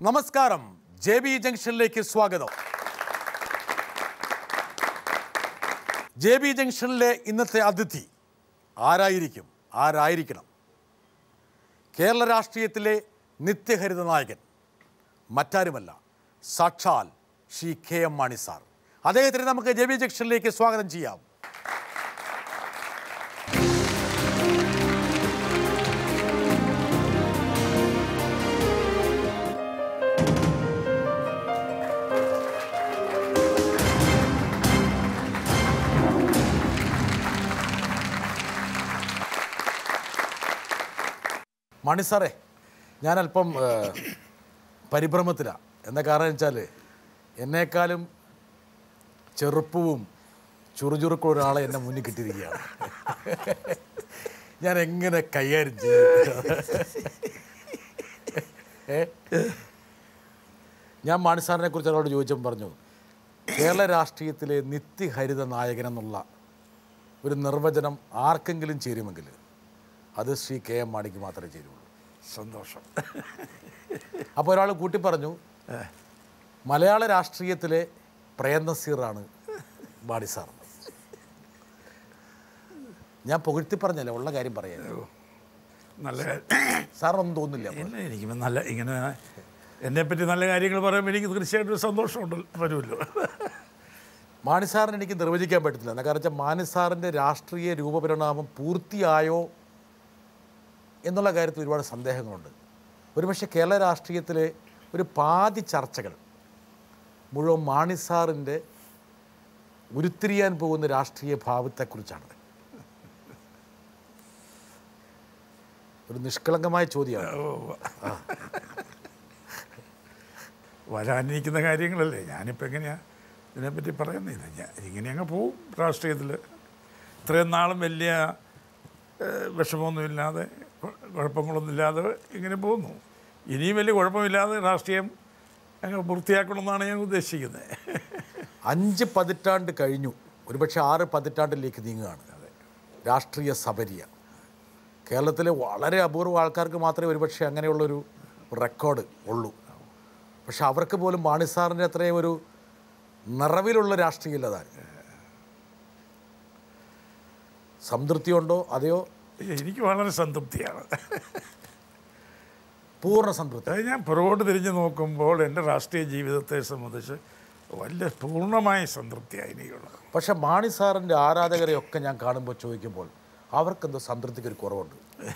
നമസ്കാരം J B ജംഗ്ഷനിലേക്ക് സ്വാഗതം J B ജംഗ്ഷനിലെ ഇന്നത്തെ അതിഥി ആരായിരിക്കും ആരായിരിക്കണം കേരള രാഷ്ട്രീയത്തിലെ നിത്യഹരിത നായകൻ മറ്റാരുമല്ല സാക്ഷാൽ Shri K M Mani sir അദ്ദേഹത്തിന് നമുക്ക് ജെ ബി ജംഗ്ഷനിലേക്ക് സ്വാഗതം ചെയ്യാം മണി സാറേ ഞാനല്പം ഏഹ്, പരിഭ്രമത്തിലാണ് എന്താ കാരണം വെച്ചാൽ എന്നേക്കാളും ചെറുപ്പവും ചുറുചുറുക്കും ഒരാളെ എന്നെ മുന്നിൽ കിട്ടിയിരിക്കുകയാണ് ഞാൻ എങ്ങനെ കൈകാര്യം ചെയ്യും ഏ? ഞാൻ മാണി സാറിനെ കുറിച്ച് ഒരാളോട് ചോദിച്ചപ്പോൾ പറഞ്ഞു കേരള രാഷ്ട്രീയത്തിലെ നിത്യഹരിത നായകൻ എന്നുള്ള ഒരു നിർവചനം ആർക്കെങ്കിലും ചേരുമെങ്കിൽ അത് ശ്രീ കെ എം മാണിക്ക് മാത്രമേ ചേരുള്ളൂ സന്തോഷം അപ്പോൾ ഒരാൾ കൂട്ടി പറഞ്ഞു മലയാള രാഷ്ട്രീയത്തിലെ പ്രേം നസീറാണ് മാണി സാർ ഞാൻ പുകഴ്ത്തി പറഞ്ഞല്ലേ ഉള്ള കാര്യം പറയാം നല്ല സാറിനൊന്നും തോന്നില്ല ഇല്ല എനിക്ക് നല്ല ഇങ്ങനെ എന്നെപ്പറ്റി നല്ല കാര്യങ്ങൾ പറയുമ്പോൾ എനിക്ക് തീർച്ചയായിട്ടും ഒരു സന്തോഷമുണ്ട് വരുമല്ലോ മാണി സാറിന് എനിക്ക് നിർവചിക്കാൻ പറ്റത്തില്ല എന്താ കാരണം വെച്ചാൽ മാണി സാറിൻ്റെ രാഷ്ട്രീയ രൂപപരിണാമം പൂർത്തിയായോ എന്നുള്ള കാര്യത്തിൽ ഒരുപാട് സന്ദേഹങ്ങളുണ്ട് ഒരുപക്ഷെ കേരള രാഷ്ട്രീയത്തിലെ ഒരു പാതി ചർച്ചകൾ മുഴുവൻ മാണി സാറിൻ്റെ ഉരുത്തിരിയാൻ പോകുന്ന രാഷ്ട്രീയ ഭാവത്തെക്കുറിച്ചാണ് ഒരു നിഷ്കളങ്കമായ ചോദ്യമാണ് വരാനിരിക്കുന്ന കാര്യങ്ങളല്ലേ ഞാനിപ്പോൾ എങ്ങനെയാണ് ഇതിനെപ്പറ്റി പറയുന്നില്ല ഞാൻ ഇങ്ങനെ അങ്ങ് പോവും രാഷ്ട്രീയത്തിൽ ഇത്രയും നാളും വലിയ ഏഹ്, വിഷമമൊന്നുമില്ലാതെ കു- കുഴപ്പങ്ങളൊന്നുമില്ലാതെ ഇങ്ങനെ പോകുന്നു ഇനിയും വലിയ കുഴപ്പമില്ലാതെ രാഷ്ട്രീയം അങ്ങ് പൂർത്തിയാക്കണമെന്നാണ് ഞാൻ ഉദ്ദേശിക്കുന്നത് അഞ്ച് പതിറ്റാണ്ട് കഴിഞ്ഞു ഒരുപക്ഷെ ആറ് പതിറ്റാണ്ടിലേക്ക് നീങ്ങുകയാണ് രാഷ്ട്രീയ സബരിയ കേരളത്തിലെ വളരെ അപൂർവ ആൾക്കാർക്ക് മാത്രമേ ഒരുപക്ഷെ അങ്ങനെയുള്ളൊരു റെക്കോർഡ് ഉള്ളൂ പക്ഷെ അവർക്ക് പോലും മാണി സാറിൻ്റെ അത്രയും ഒരു നിറവിലുള്ള രാഷ്ട്രീയമില്ലതാണ് സംതൃപ്തിയുണ്ടോ അതെയോ എനിക്ക് വളരെ സംതൃപ്തിയാണ് പൂർണ്ണ സംതൃപ്തി അതായത് ഞാൻ പുറകോട്ട് തിരിഞ്ഞ് നോക്കുമ്പോൾ എൻ്റെ രാഷ്ട്രീയ ജീവിതത്തെ സംബന്ധിച്ച് വലിയ പൂർണ്ണമായ സംതൃപ്തിയാണ് എനിക്കുള്ളത് പക്ഷെ മാണി സാറിൻ്റെ ആരാധകരെയൊക്കെ ഞാൻ കാണുമ്പോൾ ചോദിക്കുമ്പോൾ അവർക്കെന്തോ സംതൃപ്തിക്ക് ഒരു കുറവുണ്ട്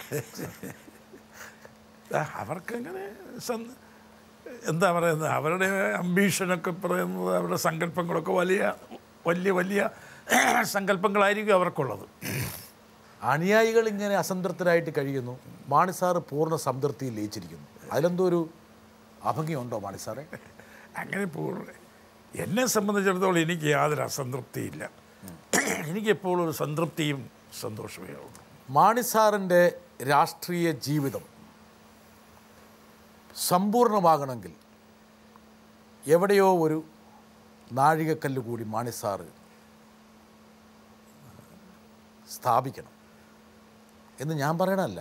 ആ, അവർക്കങ്ങനെ സന്ത- എന്താ പറയുന്നത് അവരുടെ അംബീഷനൊക്കെ പറയുന്നത് അവരുടെ സങ്കല്പങ്ങളൊക്കെ വലിയ വലിയ വലിയ സങ്കല്പങ്ങളായിരിക്കും അവർക്കുള്ളത് അനുയായികൾ ഇങ്ങനെ അസംതൃപ്തരായിട്ട് കഴിയുന്നു മാണി സാറ് പൂർണ്ണ സംതൃപ്തിയിൽ ലയിച്ചിരിക്കുന്നു അതിലെന്തോ ഒരു അഭംഗിയുണ്ടോ മാണി സാറേ അങ്ങനെ പൂർണ്ണ എന്നെ സംബന്ധിച്ചിടത്തോളം എനിക്ക് യാതൊരു അസംതൃപ്തിയില്ല എനിക്കെപ്പോഴും ഒരു സംതൃപ്തിയും സന്തോഷമേ ഉള്ളൂ മാണി സാറിൻ്റെ രാഷ്ട്രീയ ജീവിതം സമ്പൂർണ്ണമാകണമെങ്കിൽ എവിടെയോ ഒരു നാഴികക്കല്ല് കൂടി മാണി സാറ് സ്ഥാപിക്കണം എന്ന് ഞാൻ പറയണമല്ല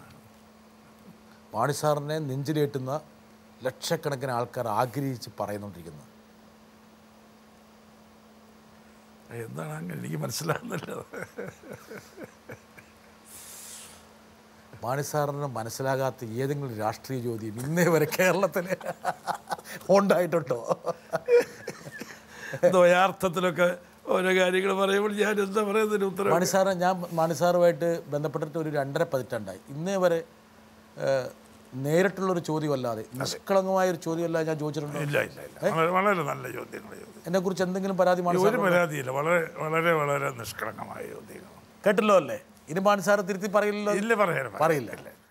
മാണി സാറിനെ നെഞ്ചിലേറ്റുന്ന ലക്ഷക്കണക്കിന് ആൾക്കാർ ആഗ്രഹിച്ച് പറയുന്നുകൊണ്ടിരിക്കുന്നത് എന്താണ് അങ്ങനെ എനിക്ക് മനസ്സിലാകുന്നില്ല മാണി സാറിന് മനസ്സിലാകാത്ത ഏതെങ്കിലും രാഷ്ട്രീയ ചോദ്യം ഇന്നേ വരെ കേരളത്തിൽ ഉണ്ടായിട്ടുണ്ടോ ദ്വയാർത്ഥത്തിലൊക്കെ ഓരോ കാര്യങ്ങൾ പറയുമ്പോൾ ഞാൻ എന്താ പറയുന്നതിന് ഉത്തരം മാണി സാറ് ഞാൻ മാണി സാറുമായിട്ട് ബന്ധപ്പെട്ടിട്ട് ഒരു രണ്ടര പതിറ്റാണ്ടായി ഇന്നേ വരെ ഏഹ്, നേരിട്ടുള്ളൊരു ചോദ്യമല്ലാതെ നിഷ്കളങ്കമായ ഒരു ചോദ്യമല്ലാതെ ഞാൻ ചോദിച്ചിട്ടുണ്ടോ ഇല്ല ഇല്ല ഇല്ല വളരെ വളരെ നല്ല ചോദ്യങ്ങൾ ചോദ്യം എന്നെക്കുറിച്ച് എന്തെങ്കിലും പരാതി മാണി ഒരു സാർ പരാതിയില്ല വളരെ വളരെ വളരെ നിഷ്കളങ്കമായ ചോദ്യങ്ങൾ കേട്ടല്ലോ അല്ലേ ഇനി മാണി സാറ് തിരുത്തി പറയില്ലല്ലോ ഇല്ല പറയാൻ പറയില്ല